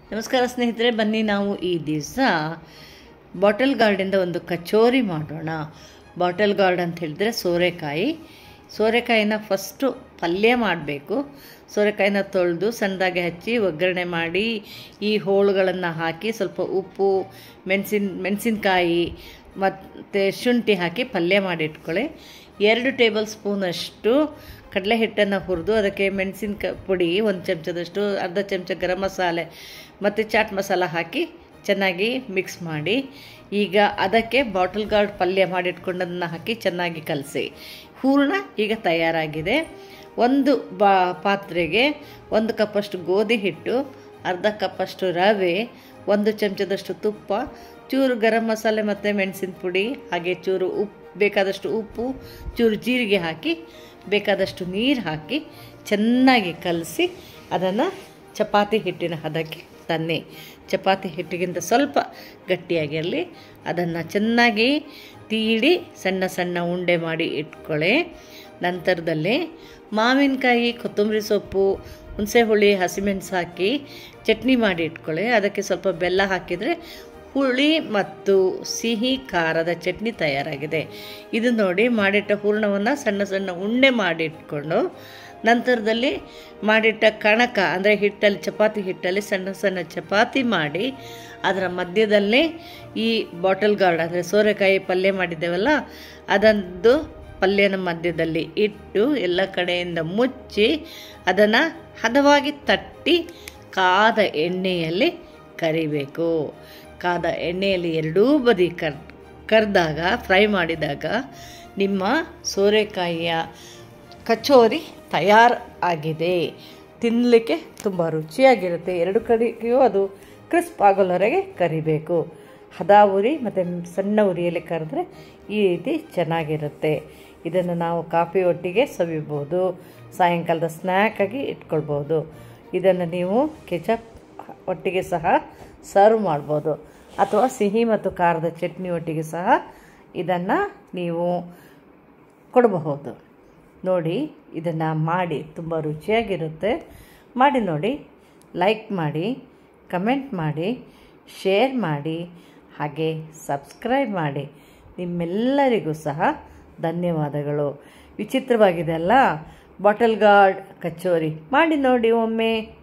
ನಮಸ್ಕಾರ ಸ್ನೇಹಿತರೆ ಬನ್ನಿ ನಾವು ಈ ದಿವಸ ಬಾಟಲ್ ಗಾರ್ಡಿಂದ ಒಂದು ಕಚೋರಿ ಮಾಡೋಣ ಬಾಟಲ್ ಗಾರ್ಡ್ ಅಂತ ಹೇಳಿದ್ರೆ ಸೋರೆಕಾಯಿ ಸೋರೆಕಾಯಿನ ಫಸ್ಟು ಪಲ್ಯ ಮಾಡಬೇಕು ಸೋರೆಕಾಯಿನ ತೊಳೆದು ಸಣ್ಣದಾಗಿ ಹಚ್ಚಿ ಒಗ್ಗರಣೆ ಮಾಡಿ ಈ ಹೋಳುಗಳನ್ನು ಹಾಕಿ ಸ್ವಲ್ಪ ಉಪ್ಪು ಮೆಣಸಿನ ಮೆಣಸಿನ್ಕಾಯಿ ಮತ್ತು ಶುಂಠಿ ಹಾಕಿ ಪಲ್ಯ ಮಾಡಿಟ್ಕೊಳ್ಳಿ ಎರಡು ಟೇಬಲ್ ಸ್ಪೂನಷ್ಟು ಕಡಲೆ ಹಿಟ್ಟನ್ನು ಹುರಿದು ಅದಕ್ಕೆ ಮೆಣಸಿನ್ಕಾಯಿ ಪುಡಿ ಒಂದು ಚಮಚದಷ್ಟು ಅರ್ಧ ಚಮಚ ಗರಂ ಮಸಾಲೆ ಮತ್ತು ಚಾಟ್ ಮಸಾಲ ಹಾಕಿ ಚೆನ್ನಾಗಿ ಮಿಕ್ಸ್ ಮಾಡಿ ಈಗ ಅದಕ್ಕೆ ಬಾಟಲ್ ಗಾರ್ಡ್ ಪಲ್ಯ ಮಾಡಿಟ್ಕೊಂಡದನ್ನು ಹಾಕಿ ಚೆನ್ನಾಗಿ ಕಲಸಿ ಹೂರಣ ಈಗ ತಯಾರಾಗಿದೆ ಒಂದು ಬಾ ಪಾತ್ರೆಗೆ ಒಂದು ಕಪ್ಪಷ್ಟು ಗೋಧಿ ಹಿಟ್ಟು ಅರ್ಧ ಕಪ್ಪಷ್ಟು ರವೆ ಒಂದು ಚಮಚದಷ್ಟು ತುಪ್ಪ ಚೂರು ಗರಂ ಮಸಾಲೆ ಮತ್ತು ಮೆಣಸಿನ ಪುಡಿ ಹಾಗೆ ಚೂರು ಉಪ್ಪು ಬೇಕಾದಷ್ಟು ಉಪ್ಪು ಚೂರು ಜೀರಿಗೆ ಹಾಕಿ ಬೇಕಾದಷ್ಟು ನೀರು ಹಾಕಿ ಚೆನ್ನಾಗಿ ಕಲಸಿ ಅದನ್ನು ಚಪಾತಿ ಹಿಟ್ಟಿನ ಹದಕ್ಕೆ ತನ್ನಿ ಚಪಾತಿ ಹಿಟ್ಟಿಗಿಂತ ಸ್ವಲ್ಪ ಗಟ್ಟಿಯಾಗಿರಲಿ ಅದನ್ನು ಚೆನ್ನಾಗಿ ತೀಡಿ ಸಣ್ಣ ಸಣ್ಣ ಉಂಡೆ ಮಾಡಿ ಇಟ್ಕೊಳ್ಳಿ ನಂತರದಲ್ಲಿ ಮಾವಿನಕಾಯಿ ಕೊತ್ತಂಬರಿ ಸೊಪ್ಪು ಹುಣಸೆ ಹುಳಿ ಹಸಿಮೆಣಸು ಹಾಕಿ ಚಟ್ನಿ ಮಾಡಿ ಇಟ್ಕೊಳ್ಳಿ ಅದಕ್ಕೆ ಸ್ವಲ್ಪ ಬೆಲ್ಲ ಹಾಕಿದರೆ ಹುಳಿ ಮತ್ತು ಸಿಹಿ ಖಾರದ ಚಟ್ನಿ ತಯಾರಾಗಿದೆ ಇದು ನೋಡಿ ಮಾಡಿಟ್ಟ ಹೂರ್ಣವನ್ನು ಸಣ್ಣ ಸಣ್ಣ ಉಂಡೆ ಮಾಡಿಟ್ಕೊಂಡು ನಂತರದಲ್ಲಿ ಮಾಡಿಟ್ಟ ಕಣಕ ಅಂದರೆ ಹಿಟ್ಟಲ್ಲಿ ಚಪಾತಿ ಹಿಟ್ಟಲ್ಲಿ ಸಣ್ಣ ಸಣ್ಣ ಚಪಾತಿ ಮಾಡಿ ಅದರ ಮಧ್ಯದಲ್ಲಿ ಈ ಬಾಟಲ್ ಗಾರ್ಡ್ ಅಂದರೆ ಸೋರೆಕಾಯಿ ಪಲ್ಯ ಮಾಡಿದ್ದೇವಲ್ಲ ಅದೊಂದು ಪಲ್ಯನ ಮಧ್ಯದಲ್ಲಿ ಇಟ್ಟು ಎಲ್ಲ ಕಡೆಯಿಂದ ಮುಚ್ಚಿ ಅದನ್ನು ಹದವಾಗಿ ತಟ್ಟಿ ಕಾದ ಎಣ್ಣೆಯಲ್ಲಿ ಕರಿಬೇಕು ಕಾದ ಎಣ್ಣೆಯಲ್ಲಿ ಎರಡೂ ಬದಿ ಕರ್ ಕರೆದಾಗ ಫ್ರೈ ಮಾಡಿದಾಗ ನಿಮ್ಮ ಸೋರೆಕಾಯಿಯ ಕಚೋರಿ ತಯಾರು ಆಗಿದೆ ತಿನ್ನಲಿಕ್ಕೆ ತುಂಬ ರುಚಿಯಾಗಿರುತ್ತೆ ಎರಡು ಕಡೆಗೂ ಅದು ಕ್ರಿಸ್ಪ್ ಆಗೋಲ್ಲವರೆಗೆ ಕರಿಬೇಕು ಹದ ಉರಿ ಮತ್ತು ಸಣ್ಣ ಉರಿಯಲ್ಲಿ ಕರೆದ್ರೆ ಈ ರೀತಿ ಚೆನ್ನಾಗಿರುತ್ತೆ ಇದನ್ನು ನಾವು ಕಾಫಿ ಒಟ್ಟಿಗೆ ಸವಿಬೋದು ಸಾಯಂಕಾಲದ ಸ್ನ್ಯಾಕಾಗಿ ಇಟ್ಕೊಳ್ಬೋದು ಇದನ್ನು ನೀವು ಕೆಚಪ್ ಒಟ್ಟಿಗೆ ಸಹ ಸರ್ವ್ ಮಾಡ್ಬೋದು ಅಥವಾ ಸಿಹಿ ಮತ್ತು ಖಾರದ ಚಟ್ನಿ ಒಟ್ಟಿಗೆ ಸಹ ಇದನ್ನು ನೀವು ಕೊಡಬಹುದು ನೋಡಿ ಇದನ್ನು ಮಾಡಿ ತುಂಬ ರುಚಿಯಾಗಿರುತ್ತೆ ಮಾಡಿ ನೋಡಿ ಲೈಕ್ ಮಾಡಿ ಕಮೆಂಟ್ ಮಾಡಿ ಶೇರ್ ಮಾಡಿ ಹಾಗೆ ಸಬ್ಸ್ಕ್ರೈಬ್ ಮಾಡಿ ನಿಮ್ಮೆಲ್ಲರಿಗೂ ಸಹ ಧನ್ಯವಾದಗಳು ವಿಚಿತ್ರವಾಗಿದೆ ಅಲ್ಲ ಬಾಟಲ್ ಗಾರ್ಡ್ ಕಚೋರಿ ಮಾಡಿ ನೋಡಿ ಒಮ್ಮೆ